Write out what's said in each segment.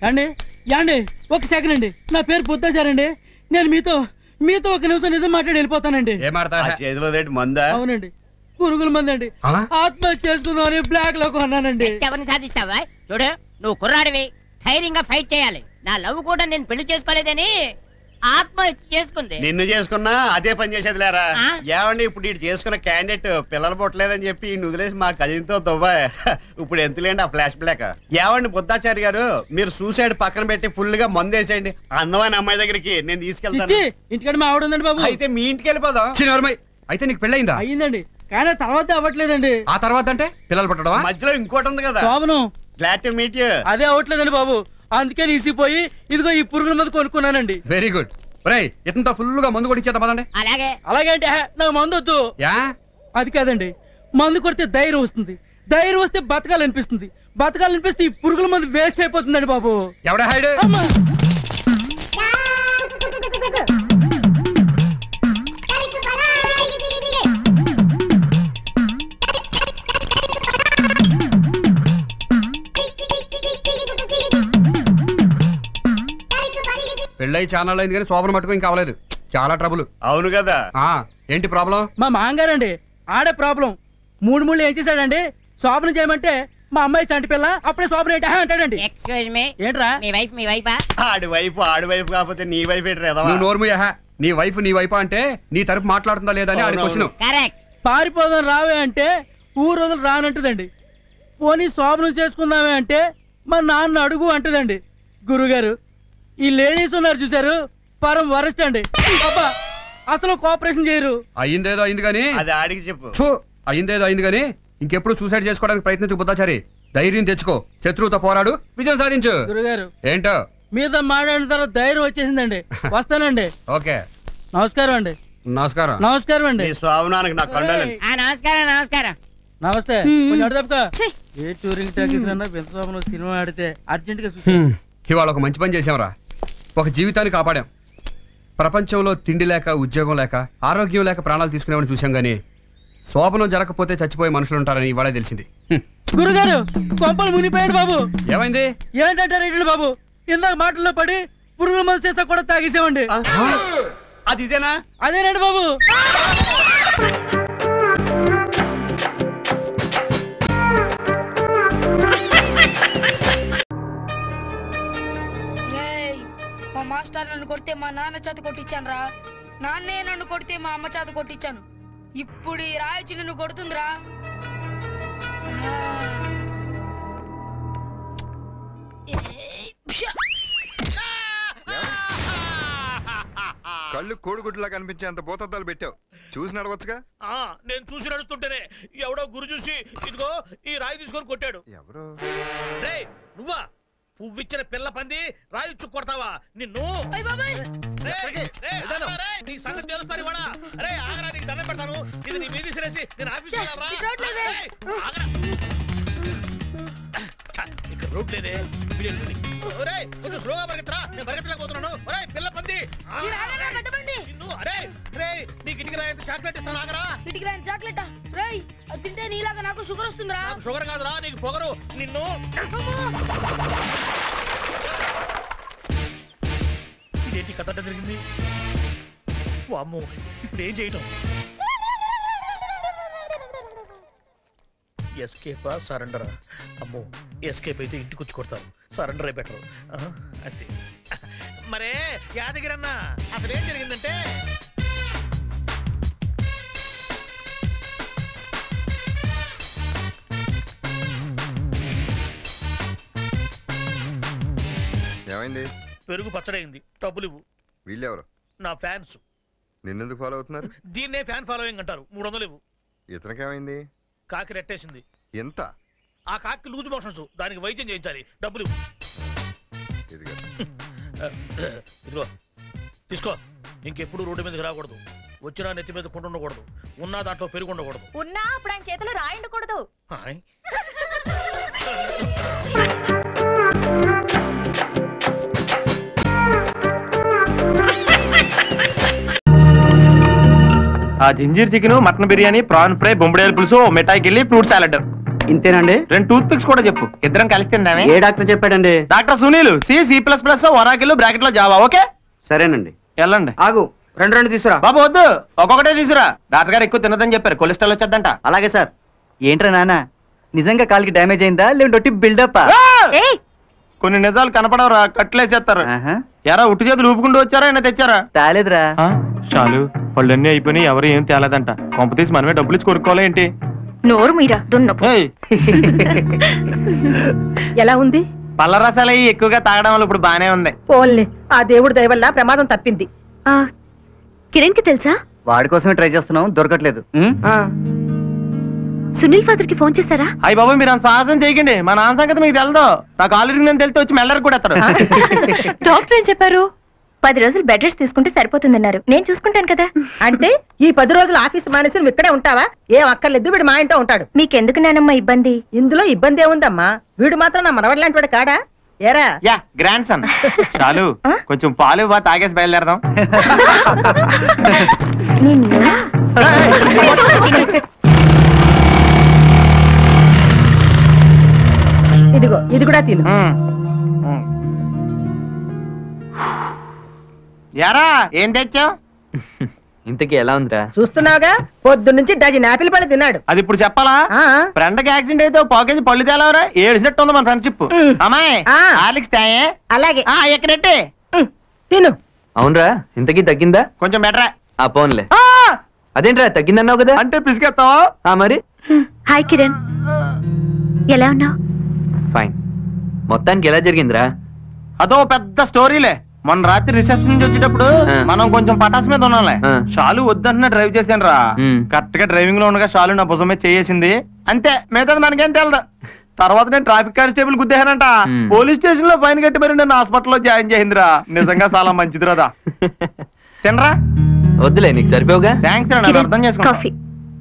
యాండి యాండి ఒక సెకండ్ అండి నా పేరు పొద్దాచారండి నేను మీతో మీతో ఒక నిమిషం నిజం మాట్లాడి వెళ్ళిపోతానండి ఏం ఆడతా ఆ చేతిలో దేంటి మందా అవునండి పురుగుల మంది అండి ఆ? ఆత్మహత్య చేసుకుందామని బ్లాక్ లో కొన్నానండి ఎవరిని సాధిస్తావా చూడు నువ్వు కుర్రాడివి ధైర్యంగా ఫైట్ చేయాలి నా లవ్ కూడా నేను పెళ్లి చేసుకోలేదని ఆత్మహత్య చేసుకుంది నిన్ను చేసుకున్నా అదే పని చేసేది లేరా ఆ? ఏమండి ఇప్పుడు ఇటు చేసుకున్న క్యాండిడేట్ పిల్లలు పుట్టలేదని చెప్పి ఈయన్ని వదిలేసి మా కజిన్తో దుబాయ్ ఇప్పుడు ఎంతలేండి ఆ ఫ్లాష్ బ్లాక్ ఏమండి బుద్ధాచారి గారు మీరు సూసైడ్ పక్కన పెట్టి ఫుల్ గా మందు వేసేయండి అందమైన అమ్మాయి దగ్గరికి నేను తీసుకెళ్తాను చిచ్చి ఇంటికాడ మా ఆవిడ ఉందండి బాబు అయితే మీ ఇంటికి వెళ్ళిపోదాం చిన్నవర్మై అయితే నీకు పెళ్ళయిందా అయ్యిందండి కానీ తర్వాత అవ్వట్లేదండి ఆ తర్వాత అంటే పిల్లలు పుట్టడమా మధ్యలో ఇంకోటి ఉంది కదా శోభనం గ్లాడ్ టు మీట్ యూ అదే అవ్వట్లేదండి బాబు అందుకే నీసిపోయి ఇదిగో ఈ పురుగుల మందు కొనుక్కున్నానండి వెరీ గుడ్ ఒరేయ్ ఇతంతో ఫుల్ గా మందు కొట్టించేద్దాం పదండి అలాగే అలాగే అంటే "హే, నాకు మందు వద్దు యా అది కాదండి మందు కొడితే ధైర్యం వస్తుంది ధైర్యం వస్తే బతకాలనిపిస్తుంది బతకాలనిపిస్తే ఈ పురుగుల మందు వేస్ట్ అయిపోతుందండి బాబు ఎవడ హైడ్ అమ్మా పెళ్ళై ఛానల్ అయింది కానీ శోభన మట్టుకు ఇంకా అవ్వలేదు చాలా ట్రబుల్ అవును కదా ఆ ఏంటి ప్రాబ్లం మా మాంగారండి ఆడే ప్రాబ్లం మూడు మూడు ఏం చేశాడండి శోభన చేయమంటే మా అమ్మాయి చంటి పిల్ల అప్పుడే శోభన ఏంటి "హా" అంటాడండి ఎక్స్క్యూజ్ మీ ఏంట్రా మీ వైఫ్ మీ వైఫా ఆడి వైపు ఆడి వైపు కాకపోతే నీ వైపు ఏంటి ఎదవా? నువ్వు నోర్ము యహ నీ వైఫ్ నీ వైఫ్ అంటే నీ తరపు మాట్లాడుతుందా లేదా అని ఆడి అవునవును. క్వశ్చన్ కరెక్ట్ పారిపోదాం రావే అంటే ఊరు రోజులు రానంటదండి పోనీ శోభనం చేసుకుందామే అంటే మా నాన్న అడుగు అంటదండి గురుగారు ఈ లేడీస్ ఉన్నారు చూసారు పరం వరస్ట్ అండి అబ్బా అసలు కోఆపరేషన్ చేయరు అయ్యిందేదో అయింది కానీ అది ఆడికి చెప్పు థు, అయ్యిందేదో అయింది కానీ ఇంకెప్పుడు సూసైడ్ చేసుకోవడానికి ప్రయత్నించు బుద్ధాచారి ధైర్యం తెచ్చుకో శత్రువుతో పోరాడు విజయం సాధించు గురుగారు ఏంటో మీద మాట్లాడిన తర్వాత ధైర్యం వచ్చేసిందండి వస్తానండి ఓకే నమస్కారం అండి నమస్కారం నమస్కారం అండి నీ స్వామినానికి నా కండోలెన్స్ ఆ నమస్కారం నమస్కారం నమస్తే కొంచెం అడు తప్పుకో ఏ టూరింగ్ టాకీస్ అన్నా వింతశోభనం సినిమా ఆడితే అర్జెంట్ గా చూసి హ్మ్, ఇవాళ ఒక మంచి పని చేసాంరా ఒక జీవితాన్ని కాపాడాం ప్రపంచంలో తిండి లేక ఉద్యోగం లేక ఆరోగ్యం లేక ప్రాణాలు తీసుకునేవాడిని చూసాం గానీ శోభనం జరగకపోతే చచ్చిపోయే మనుషులు ఉంటారని ఇవాళే తెలిసింది హ్మ్, గురుగారు కొంపలు మునిపోయాడు బాబు ఏమైంది ఏంటంటారు ఏంటండి బాబు ఇందాక మాటల్లో పడి పురుగుల మందు చేసా కూడా తాగేసామండి ఆ? అది ఇదేనా అదేనండి బాబు రేయ్ మా మాస్టర్ నన్ను కొడితే మా నాన్న చేత కొట్టించాను రా నాన్నే నన్ను కొడితే మా అమ్మ చేత కొట్టించాను ఇప్పుడు ఈ రాయచి నిన్ను కొడుతుందిరా ఆ. ఏయ్, ప్షా. కళ్ళు కోడిగుడ్లా కనిపించే అంత పోతద్దాలు పెట్టావు చూసి నడవచ్చుగా ఆ నేను చూసి నడుస్తుంటేనే ఎవడో గురు చూసి ఇదిగో ఈ రాయి తీసుకొని కొట్టాడు ఎవరు రే నువ్వా పువ్విచ్చిన పిల్ల పంది రాయి చుక్కు కొడతావా నిన్ను అయ్ బాబాయ్ రేయ్, రేయ్, ఆగరా రేయ్, నీ సంగతి తెలుస్తాను ఇవాళ రే ఆగరా నీకు దండం పెడతాను ఇది నీ మీది సిరేసి నేను ఆఫీస్ ఛే, ఇటు రోడ్ లేదే. ఆగరా ఛ, ఇక్కడ రోడ్ లేదే వీడెళ్ళి. ఒరేయ్, కొంచెం స్లోగా పరిగెత్తరా నేను పరిగెత్తలేకపోతున్నాను ఒరేయ్ పిల్ల పంది ఆ, మీరు ఆగరా, రేయ్, పెద్ద బండి. నిన్ను అరే రే నీకు ఇంటికి రాయి చాక్లెట్ ఇస్తాను ఆగరా ఇటుకి రాని చాక్లెట్ రేయ్ అది తింటే నీలాగా నాకు షుగర్ వస్తుందిరా నాకు షుగర్ కాదురా నీకు పొగరు నిన్ను ఇదేంటి కథ అంటే జరిగింది అమ్మో ఇప్పుడు ఏం చేయటం ఎస్కేపా సరెండరా అమ్మో ఎస్కేప్ అయితే ఇంటికి వచ్చి కొడతారు సరెండరే బెటర్ అంతే మరే యాదగిరి అన్న అసలు ఏం జరిగిందంటే ఏమైంది పెరుగు పచ్చడైంది డబ్బులు ఇవ్వు వీళ్ళెవరు నా ఫ్యాన్స్ నిన్నెందుకు ఫాలో అవుతున్నారు దీన్నే ఫ్యాన్ ఫాలోయింగ్ అంటారు మూడు వందలు ఇవ్వు ఇతనికేమైంది కాకి రెట్టేసింది ఎంత ఆ కాకి లూజ్ మోషన్స్ దానికి వైద్యం చేయించాలి డబ్బులు ఇవ్వు. ఇదిగా ఇదిగో తీసుకో ఇంకెప్పుడు రోడ్డు మీదకి రాకూడదు వచ్చినా నెత్తి మీద కుండ ఉండకూడదు ఉన్నా దాంట్లో పెరుగు ఉండకూడదు ఉన్నా అప్పుడు ఆయన చేతిలో రాయండకూడదు హాయ్. ఆ ginger chicken mutton biryani prawn fry బొంబడేల పులుసు మిఠాయికి వెళ్ళి ఫ్రూట్ సాలడ్ ఇంతేనండి రెండు టూత్ పిక్స్ కూడా చెప్పు ఇద్దరం కలిసి తిందామే ఏ డాక్టర్ చెప్పాడండి doctor Sunil C C plus plus Oracle bracket లో జావా ఓకే సరేనండి వెళ్ళండి ఆగు రెండు రెండు తీసురా బాబు వద్దు ఒక్కొక్కటే తీసురా డాక్టర్ గారు ఎక్కువ తినదని చెప్పారు కొలెస్ట్రాల్ వచ్చేద్దంట అలాగే సార్ ఏంట్రా నాన్న నిజంగా కాలికి డ్యామేజ్ అయిందా లేదంటే బిల్డప్ ఏయ్ కొన్ని నిజాలు కనపడవరా కట్లేసేస్తారు ఎరా ఉట్టి చేతులు ఊపుకుంటూ వచ్చారా అయినా తెచ్చారా తాలేదురా చాలు పళ్ళన్నీ అయిపోయినాయి ఎవరు ఏం తేలేదంట కొంప తీసి మనమే డబ్బులు ఇచ్చి కొనుక్కోవాలి ఏంటి నోరు మీరా దున్నపు ఏయ్, ఎలా ఉంది పళ్ళ రసాలు అయ్యి ఎక్కువగా తాగడం వల్ల ఇప్పుడు బానే ఉంది పోన్లే ఆ దేవుడి దయ వల్ల ప్రమాదం తప్పింది ఆ, కిరణ్ కి తెలుసా వాడి కోసమే ట్రై చేస్తున్నాం దొరకట్లేదు ఉం? సునీల్ ఫాదర్ కి ఫోన్ చేశారా అయ్యి బాబు మీరు అంత సాహసం చేయకండి మా నాన్న సంగతి మీకు తెలదు నాకు ఆల్రెడీ నేను తెలితే వచ్చి మెల్లరికి కూడా ఎత్తాడు డాక్టర్ ఏం చెప్పారు పది రోజులు బెడ్ రెస్ట్ తీసుకుంటే సరిపోతుందన్నారు నేను చూసుకుంటాను కదా అంటే ఈ పది రోజులు ఆఫీస్ మానేసి నువ్వు ఇక్కడే ఉంటావా ఏం అక్కర్లేదు వీడు మా ఇంట్లో ఉంటాడు మీకెందుకు నానమ్మ ఇబ్బంది ఇందులో ఇబ్బంది ఏముందమ్మా వీడు మాత్రం నా మనవడు లాంటి వాడు కాడా ఏరా యా గ్రాండ్ సన్ చాలు కొంచెం పాలు బా తాగేసి బయలుదేరదాం నిన్ను ఇదిగో ఇది కూడా తిను యారా ఏం తెచ్చావు ఇంతకీ ఎలా ఉందిరా చూస్తున్నావుగా పొద్దు నుంచి డజన్ యాపిల్ పళ్ళు తిన్నాడు అది ఇప్పుడు చెప్పాలా ఆ ఫ్రెండ్ కి యాక్సిడెంట్ అయితే పాకేజ్ పళ్ళు తేలవరా ఏడిసినట్టు ఉంది మన ఫ్రెండ్షిప్ అమ్మాయి ఆ. ఆలిక్స్ తాయే అలాగే ఆ ఎక్కడెట్టే ఉమ్, తిను అవునరా ఇంతకీ తగ్గిందా కొంచెం బెటరా ఆ పోన్లే అదేంట్రా తగ్గిందన్నావు కదా అంటే పిసికెత్తావా ఆ మరి హాయ్ కిరణ్ ఎలా ఉన్నావు ఫైన్ మొత్తానికి ఎలా జరిగిందిరా అదో పెద్ద స్టోరీలే మొన్న రాత్రి రిసెప్షన్ నుంచి వచ్చేటప్పుడు ఆ. మనం కొంచెం పటాస్ మీద ఉన్నాంలే ఆ. షాలు వద్దంటున్నా డ్రైవ్ చేశాను రా ఉమ్. కరెక్ట్ గా డ్రైవింగ్ లో ఉండగా షాలు నా భుజం మీద చేసింది అంతే మిగతాది మనకేం తెలదు తర్వాత నేను ట్రాఫిక్ కానిస్టేబుల్ గుద్దేశానంట ఉమ్. పోలీస్ స్టేషన్ లో ఫైన్ కట్టి మరి నన్ను హాస్పిటల్లో జాయిన్ చేసిందిరా నిజంగా చాలా మంచిది రాదా తినరా వద్దులే నీకు సరిపోవుగా థ్యాంక్స్ రా నన్ను కిరణ్, అర్థం చేసుకుంటా కాఫీ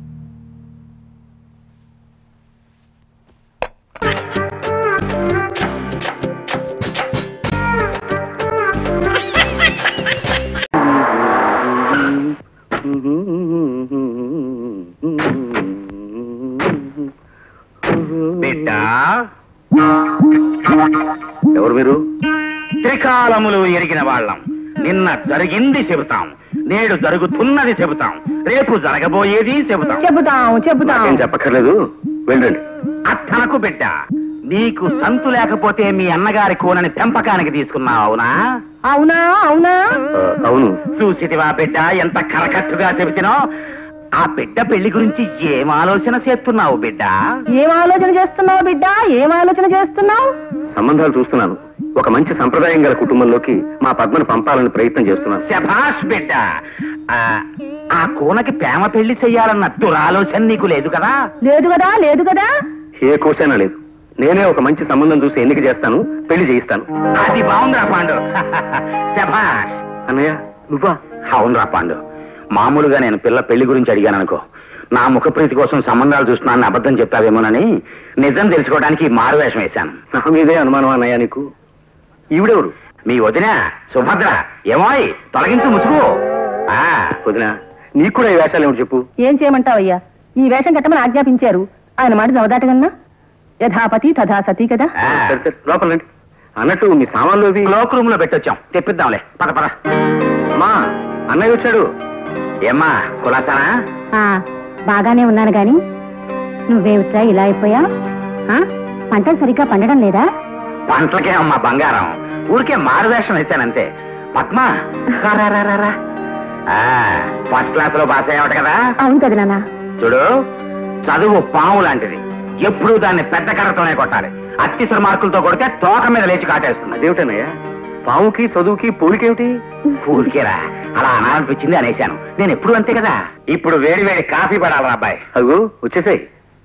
బిడ్డ ఎవరు మీరు త్రికాలములు ఎరిగిన వాళ్ళం నిన్న జరిగింది చెబుతాం నేడు జరుగుతున్నది చెబుతాం రేపు జరగబోయేది చెబుతాం చెబుతాం చెబుతాం చెప్పక్కర్లేదు వెళ్ళండి అత్తనకు బిడ్డ నీకు సంతు లేకపోతే మీ అన్నగారి కోనని పెంపకానికి తీసుకున్నావు అవునా అవునా అవునా అవును చూసిటివా బిడ్డ ఎంత కరకట్టుగా చెబుతున్నావు ఆ బిడ్డ పెళ్లి గురించి ఏం ఆలోచన చేస్తున్నావు బిడ్డ ఏం ఆలోచన చేస్తున్నావు బిడ్డ ఏం ఆలోచన చేస్తున్నావు సంబంధాలు చూస్తున్నాను ఒక మంచి సంప్రదాయం గల కుటుంబంలోకి మా పద్మను పంపాలని ప్రయత్నం చేస్తున్నాను శభాష్ బిడ్డ ఆ, ఆ కోనకి ప్రేమ పెళ్లి చెయ్యాలన్న దురాలోచన నీకు లేదు కదా లేదు కదా లేదు కదా ఏ కోసైనా లేదు నేనే ఒక మంచి సంబంధం చూసి ఎన్నిక చేస్తాను పెళ్లి చేయిస్తాను అది బాగుందిరా పాండు శభాష్ అన్నయ్య నువ్వా అవునరా పాండు మామూలుగా నేను పిల్ల పెళ్లి గురించి అడిగాను అనుకో నా ముఖ ప్రీతి కోసం సంబంధాలు చూస్తున్నానని అబద్ధం చెప్పావేమోనని నిజం తెలుసుకోవడానికి ఈ మారు వేషం వేశాను నా మీదే అనుమానం అన్నయ్య నీకు ఈవిడెవరు మీ వదిన సుభద్ర ఏమోయ్ తొలగించు ముసుగు ఆ వదిన నీకు కూడా ఈ వేషాలు ఏమిటి చెప్పు ఏం చేయమంటావయ్యా ఈ వేషం కట్టమని ఆజ్ఞాపించారు ఆయన మాట చవదాటగన్నా యథాపతి తథా సతీ కదా సరే సరే లోపల రండి అన్నట్టు మీ సామాన్లు అవి లోక్ రూమ్ లో పెట్టొచ్చాం తెప్పిద్దాంలే పద పద అమ్మా అన్నయ్య వచ్చాడు ఏమ్మా కులాసానా ఆ, బాగానే ఉన్నాను గాని నువ్వేమిట్రా ఇలా అయిపోయా పంటలు సరిగ్గా పండడం లేదా పంటలకే అమ్మా బంగారం ఊరికే మారువేషం వేశానంతే పద్మ రా, రా, రా, రా, రా. ఆ, ఫస్ట్ క్లాస్ లో పాస్ అయ్యావట కదా అవును కదా నాన్న చూడు చదువు పాము లాంటిది ఎప్పుడూ దాన్ని పెద్ద కర్రతోనే కొట్టాలి అత్యవసర మార్కులతో కొడితే తోక మీద లేచి కాటేస్తుంది అదేమిటనయ్యా పాముకి చదువుకి పూలికేమిటి పూలికేరా అలా అనాలనిపించింది అనేశాను నేను ఎప్పుడు అంతే కదా ఇప్పుడు వేడి వేడి కాఫీ పడాలరా అబ్బాయి అగు వచ్చేసాయి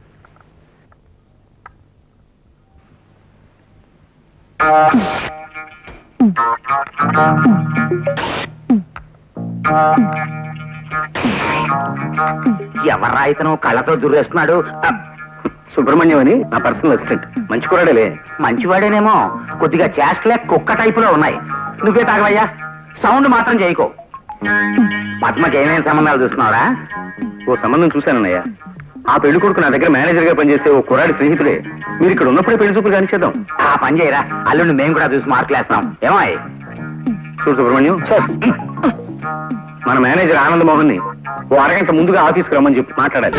ఎవర్రా ఇతను కళ్ళతో దుర్రేస్తున్నాడు సుబ్రహ్మణ్యం అని నా పర్సనల్ అసిస్టెంట్ మంచి కూడాడేలే మంచివాడేనేమో కొద్దిగా చేష్టలే కుక్క టైపులో ఉన్నాయి నువ్వే తాగవయ్యా సౌండ్ మాత్రం చేయకో పద్మకి ఏమేం సంబంధాలు చూస్తున్నావురా ఓ సంబంధం చూశానన్నయ్య ఆ పెళ్లి కొడుకు నా దగ్గర మేనేజర్ గా పనిచేసే ఓ కుర్రాడి స్నేహితుడే మీరు ఇక్కడ ఉన్నప్పుడే పెళ్లి చూపులు కానిచేద్దాం ఆ పని చేయరా అల్లుండి మేము కూడా చూసి మార్కులు వేస్తాం ఏమాయ్ చూడు సుబ్రహ్మణ్యం మన మేనేజర్ ఆనంద్ మోహన్ ని ఓ అరగంట ముందుగా ఆఫీస్కి రమ్మని చెప్పి మాట్లాడాలి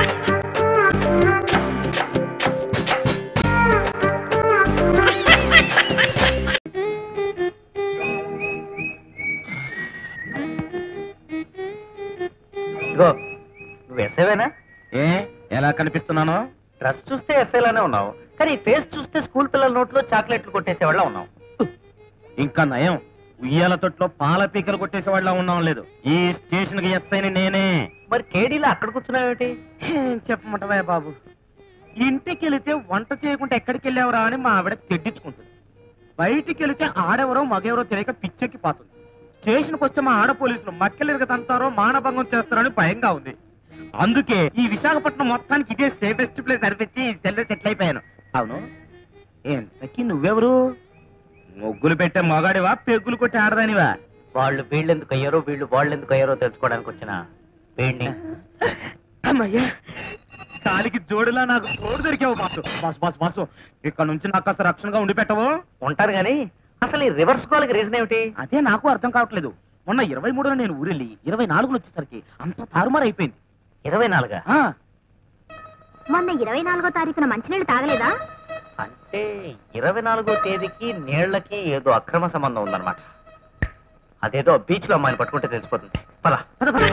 ఇదిగో నువ్వు ఎస్ఐవేనా ఏ ఎలా కనిపిస్తున్నాను డ్రెస్ చూస్తే ఎస్ఐలానే ఉన్నావు కానీ ఫేస్ చూస్తే స్కూల్ పిల్లల నోట్లో చాక్లెట్లు కొట్టేసేవాళ్ళ ఉన్నావు ఇంకా నయం ఉయ్యాల తొట్లో పాల పీకలు కొట్టేసేవాళ్ళ ఉన్నాం లేదు ఈ స్టేషన్ కి ఎస్ఐని నేనే మరి కేడీలో అక్కడ కూర్చున్నావేటి ఏం చెప్పమంటవే బాబు ఇంటికి వెళితే వంట చేయకుండా ఎక్కడికి వెళ్ళావురా అని మా ఆవిడ తెడ్డించుకుంటుంది బయటికి వెళితే ఆడెవరో మగెవరో తెలియక పిచ్చెక్కి పోతుంది స్టేషన్కి వచ్చే మా ఆడ పోలీసులు మక్కెలు తంతారో మానభంగం చేస్తారని భయంగా ఉంది అందుకే ఈ విశాఖపట్నం మొత్తానికి ఇదే సేఫెస్ట్ ప్లేస్ అనిపించి సెల్ సెటిల్ అయిపోయాను అవును ఎంతకి నువ్వెవరు ముగ్గులు పెట్టే మొగాడివా పెగ్గులు కొట్టి ఆడదానివా వాళ్ళు వీళ్ళెందుకు అయ్యారో వీళ్ళు వాళ్ళు ఎందుకు అయ్యారో తెలుసుకోవడానికి వచ్చిన వీడిని అమ్మయ్యా కాలికి జోడులా నాకు తోడు దొరికావు బాసు బాసు బాసు బాసు ఇక్కడ నుంచి నాకు కాస్త రక్షణగా ఉండి పెట్టవు ఉంటారు గాని అసలు ఈ రివర్స్ కాల్కి రీజన్ ఏమిటి అదే నాకు అర్థం కావట్లేదు మొన్న ఇరవై మూడులో నేను ఊరెళ్ళి ఇరవై నాలుగులో వచ్చేసరికి అంత తారుమారు అయిపోయింది ఇరవై నాలుగా మొన్న ఇరవై నాలుగో తారీఖున మంచినీళ్ళు తాగలేదా అంటే ఇరవై నాలుగో తేదీకి నీళ్లకి ఏదో అక్రమ సంబంధం ఉందన్నమాట అదేదో బీచ్ లో అమ్మాయిని పట్టుకుంటే తెలిసిపోతుంది పద పద పద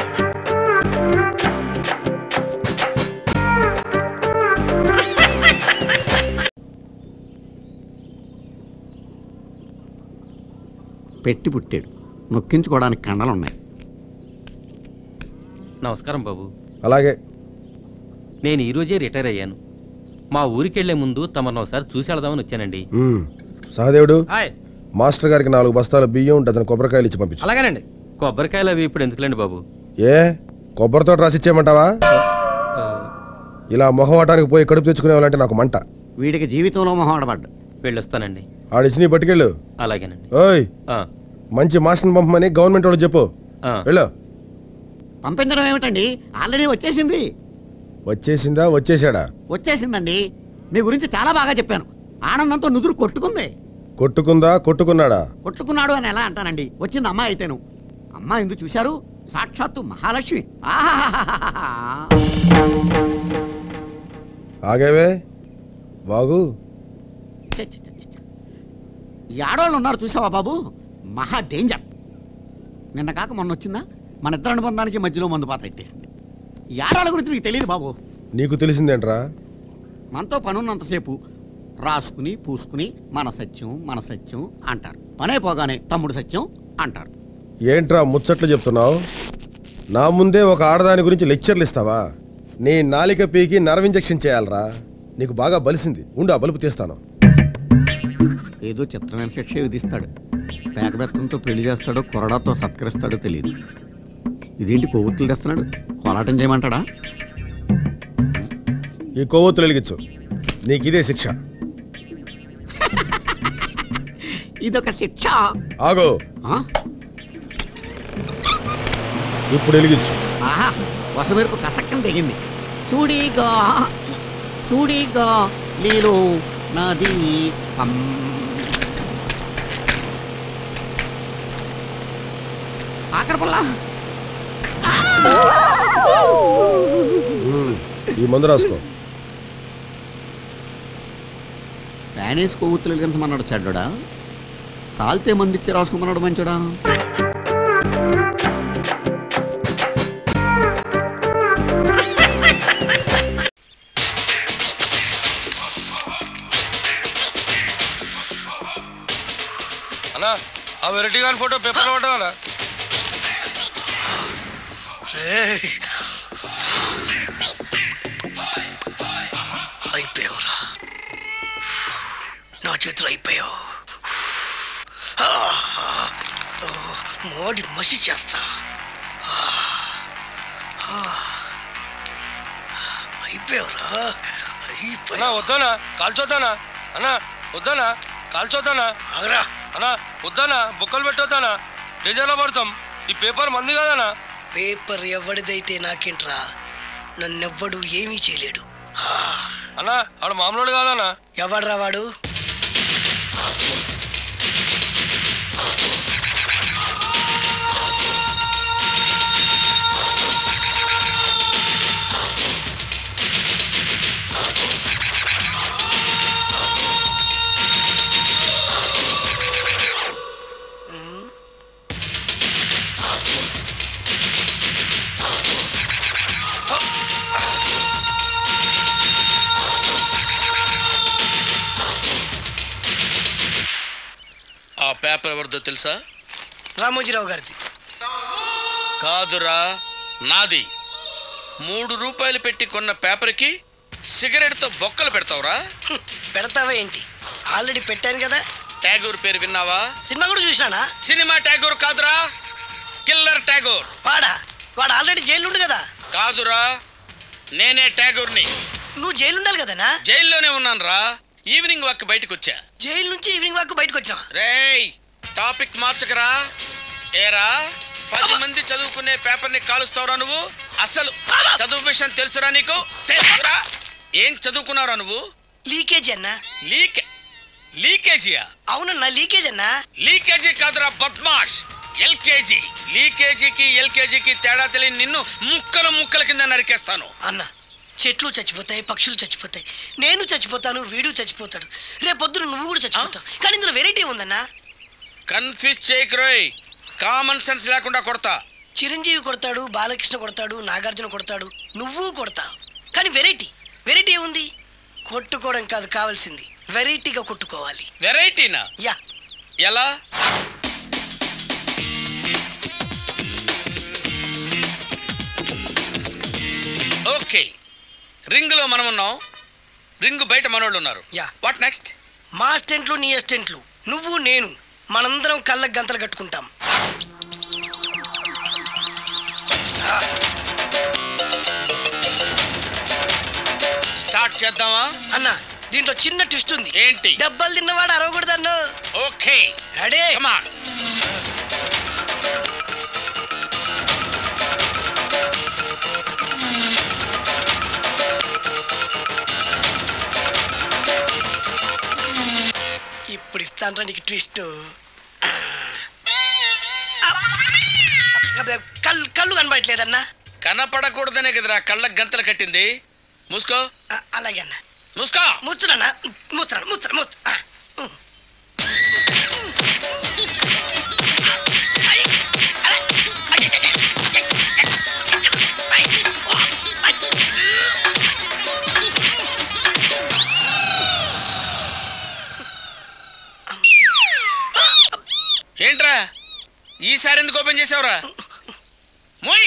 పెట్టి పుట్టాడు నొక్కించుకోవడానికి కండలు ఉన్నాయి నమస్కారం బాబు అలాగే నేను ఈరోజే రిటైర్ అయ్యాను మా ఊరికెళ్లే ముందు తమను ఒకసారి చూసి వెళదామని వచ్చానండి మ్మ్. సహదేవుడు మాస్టర్ గారికి నాలుగు బస్తాల బియ్యం డజన్ కొబ్బరికాయలు ఇచ్చి పంపించు అలాగేనండి కొబ్బరికాయలు అవి ఇప్పుడు ఎందుకులేండి బాబు ఏ కొబ్బరితో రాసిచ్చేయమంటావా ఇలా మొహమాటానికి పోయి కడుపు తెచ్చుకునేవాళ్ళంటే నాకు మంట వీడికి జీవితంలో మొహమాటపడ్డు వెళ్ళొస్తానండి ఆడిచ్చి నీ పట్టుకెళ్ళు అలాగేనండి ఓయ్ ఆ, మంచి మాస్టర్ని పంపమని గవర్నమెంట్ వాళ్ళు చెప్పు ఆ. వెళ్ళు పంపించడం ఏమిటండి ఆల్రెడీ వచ్చేసింది వచ్చేసిందా వచ్చేసాడా వచ్చేసిందండి మీ గురించి చాలా బాగా చెప్పాను ఆనందంతో నుదురు కొట్టుకుంది కొట్టుకుందా కొట్టుకున్నాడా కొట్టుకున్నాడు అని ఎలా అంటానండి వచ్చింది అమ్మాయి అయితేను అమ్మాయి ఎందుకు చూశారు సాక్షాత్తు మహాలక్ష్మి ఆహాహాహాహా. ఆగేవే బాగు ఛ, ఛ, ఛ, ఛ, ఛ. ఈ ఆడవాళ్ళు ఉన్నారు చూసావా బాబు మహా డేంజర్ నిన్న కాక మొన్న వచ్చిందా మన ఇద్దరు అనుబంధానికి మధ్యలో మందు పాత్ర ఎట్టేసింది ఈ ఆడవాళ్ళ గురించి మీకు తెలియదు బాబు నీకు తెలిసిందేంట్రా మనతో పనున్నంతసేపు రాసుకుని పూసుకుని మన సత్యం మన సత్యం అంటారు పనైపోగానే తమ్ముడు సత్యం అంటారు ఏంట్రా ముచ్చట్లు చెప్తున్నావు నా ముందే ఒక ఆడదాని గురించి లెక్చర్లు ఇస్తావా నీ నాలిక పీకి నర్వ్ ఇంజెక్షన్ చేయాలరా నీకు బాగా బలిసింది ఉండు ఆ బలుపు తీస్తాను ఏదో చిత్రమైన శిక్ష విధిస్తాడు పేకబెత్తంతో పెళ్లి చేస్తాడో కొరడాతో సత్కరిస్తాడో తెలియదు ఇదేంటి కొవ్వొత్తులు తెస్తున్నాడు కోలాటం చేయమంటాడా ఈ కొవ్వొత్తులు వెలిగించు నీకు ఇదే శిక్ష ఇదొక శిక్ష ఆగో ఆ? ఇప్పుడు వెలిగించు ఆహా వసమెరుపు కసక్కని తెగింది చూడిగా చూడిగా నీలో నది పం. ఆఖరి పుల్ల ఉమ్, ఈ మందు రాసుకో ప్యానేసి కొవ్వొత్తులు వెలిగించమన్నాడు చెడ్డడా కాల్తే మందిచ్చి రాసుకోమన్నాడు మంచోడా అన్నా ఆ వెరైటీ గారి ఫోటో పేపర్లో పడ్డా అయిపోయావురా నా చేతులు అయిపోయావు ఆ, ఓ, మోడి మసి చేస్తా ఆ, ఆ, అయిపోయావురా అన్నా వద్దానా కాల్చొద్దానా అన్నా వద్దానా కాల్చొద్దానా ఆగరా అన్నా వద్దానా బుక్కలు పెట్టొద్దానా డేంజర్లో పడతాం ఈ పేపర్ మంది కదనా పేపర్ ఎవరిదైతే నాకేంట్రా నన్నెవ్వడు ఏమీ చేయలేడు అన్నా ఆడు మామూలు కాదన్నా ఎవడ్రా వాడు ఆ పేపర్ ఎవరిదో తెలుసా రామోజీరావు గారిది కాదురా నాది మూడు రూపాయలు పెట్టి కొన్న పేపర్కి సిగరెట్తో బొక్కలు పెడతావురా పెడతావా ఏంటి ఆల్రెడీ పెట్టాను కదా ట్యాగూర్ పేరు విన్నావా సినిమా కూడా చూసినానా సినిమా ట్యాగూర్ కాదురా కిల్లర్ ట్యాగూర్ వాడా వాడు ఆల్రెడీ జైలు ఉండు కదా కాదురా నేనే ట్యాగూర్ని నువ్వు జైలు ఉండాలి కదనా జైల్లోనే ఉన్నాను రా ఈవినింగ్ వాక్ బయటకు వచ్చా జైలు నుంచి ఈవినింగ్ వాక్ బయటకు వచ్చావా రేయ్ టాపిక్ మార్చకరా ఏరా పది మంది చదువుకునే పేపర్ని కాలుస్తావురా నువ్వు అసలు చదువు విషయం తెలుసురా నీకు తెలుసురా ఏం చదువుకున్నావురా నువ్వు లీకేజ్ అన్నా లీక్ లీకేజీయా అవునన్నా లీకేజ్ అన్నా లీకేజీ కాదురా బద్మాష్ ఎల్కేజీ లీకేజీకి ఎల్కేజీకి తేడా తెలియని నిన్ను ముక్కలు ముక్కల కింద నరికేస్తాను అన్న చెట్లు చచ్చిపోతాయి పక్షులు చచ్చిపోతాయి నేను చచ్చిపోతాను వీడు చచ్చిపోతాడు రేపొద్దున నువ్వు కూడా చచ్చిపోతావు కానీ ఇందులో వెరైటీ ఉందన్నా కన్ఫ్యూజ్ చేయకురోయ్ కామన్ సెన్స్ లేకుండా కొడతా చిరంజీవి కొడతాడు బాలకృష్ణ కొడతాడు నాగార్జున కొడతాడు నువ్వు కొడతావు కానీ వెరైటీ వెరైటీ ఉంది కొట్టుకోవడం కాదు కావాల్సింది వెరైటీగా కొట్టుకోవాలి వెరైటీనా యా ఎలా ఓకే రింగులో మనం ఉన్నాం రింగు బయట మనోళ్ళు ఉన్నారు యా వాట్ నెక్స్ట్ మా స్టెంట్లు నీ అస్టెంట్లు నువ్వు నేను మనందరం కళ్ళకు గంతలు కట్టుకుంటాం స్టార్ట్ చేద్దామా అన్న దీంట్లో చిన్న ట్విస్ట్ ఉంది ఏంటి దెబ్బలు తిన్నవాడు అరవకూడదన్ను ఓకే రెడీ కమాన్ ఇప్పుడు ఇస్తాను నీకు ట్విస్ట్ కళ్ళు కళ్ళు కనబడట్లేదన్నా కనపడకూడదనే కదరా కళ్ళకు గంతలు కట్టింది మూసుకో అలాగే అన్న మూసుకో ముచ్చునన్నా ముచ్చున్నాను ముచ్చున ముచ్చు ఆ. ఏంట్రా ఈసారి ఎందుకు ఓపెన్ చేసావురా మోయ్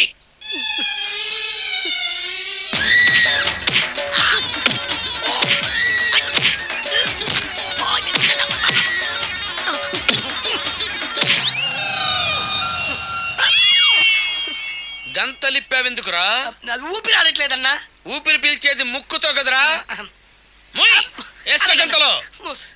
గంతలిప్పావెందుకురా నాకు ఊపిరి ఆడట్లేదన్నా ఊపిరి పీల్చేది ముక్కుతో కదరా మోయ్ వేసుకో గంతలో మూసు.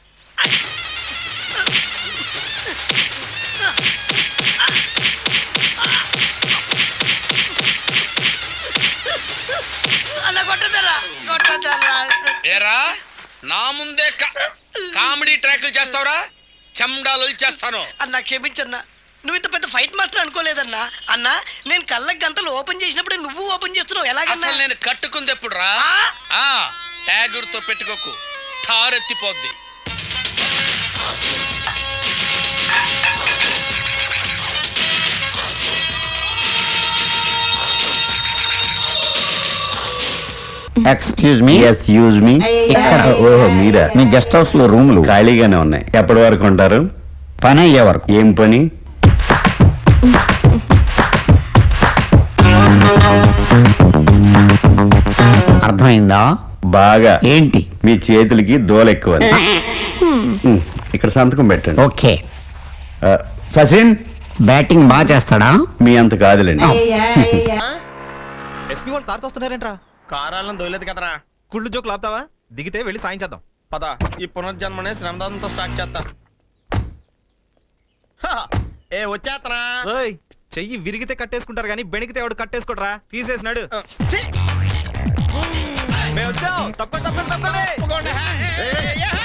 అన్న కొట్టదరా కొట్టదరా ఏరా నా ముందే కా- కామెడీ ట్రాక్లు చేస్తావురా చెమ్డాలు చేస్తాను అన్న క్షమించన్నా నువ్వు ఇంత పెద్ద ఫైట్ మాస్టర్ అనుకోలేదన్నా అన్న నేను కళ్ళకి గంతలు ఓపెన్ చేసినప్పుడే నువ్వు ఓపెన్ చేస్తున్నావు ఎలాగన్నా అసలు నేను కట్టుకుంది ఎప్పుడు రా ట్యాగుర్తో పెట్టుకోకు ఠారెత్తిపోద్ది ఎక్స్క్యూజ్ మీ ఎస్ యూజ్ మీ ఓహో మీరా మీ గెస్ట్ హౌస్ లో రూములు ఖాళీగానే ఉన్నాయి ఎప్పటి వరకు ఉంటారు పని అయ్యే వరకు ఏం పని అర్థమైందా బాగా ఏంటి మీ చేతులకి దోల ఎక్కువ ఉమ్, ఇక్కడ సంతకం పెట్టండి ఓకే సచిన్ బ్యాటింగ్ బాగా చేస్తాడా మీ అంత కాదులేండి ఎస్పీ వాళ్ళు కార్తో వస్తున్నారేంట్రా కారాలను దొయలేదు కదరా కుళ్ళు జోకులు ఆపుతావా దిగితే వెళ్ళి సాయం చేద్దాం పద ఈ పునర్జన్మనే శ్రమదానంతో స్టార్ట్ చేస్తా హ, ఏ వచ్చేత్తనా చెయ్యి విరిగితే కట్టేసుకుంటారు కానీ బెణికితే ఎవడు కట్టేసుకోడరా తీసేసినాడు మేము వచ్చాం తప్పండి తప్పండి తప్పండి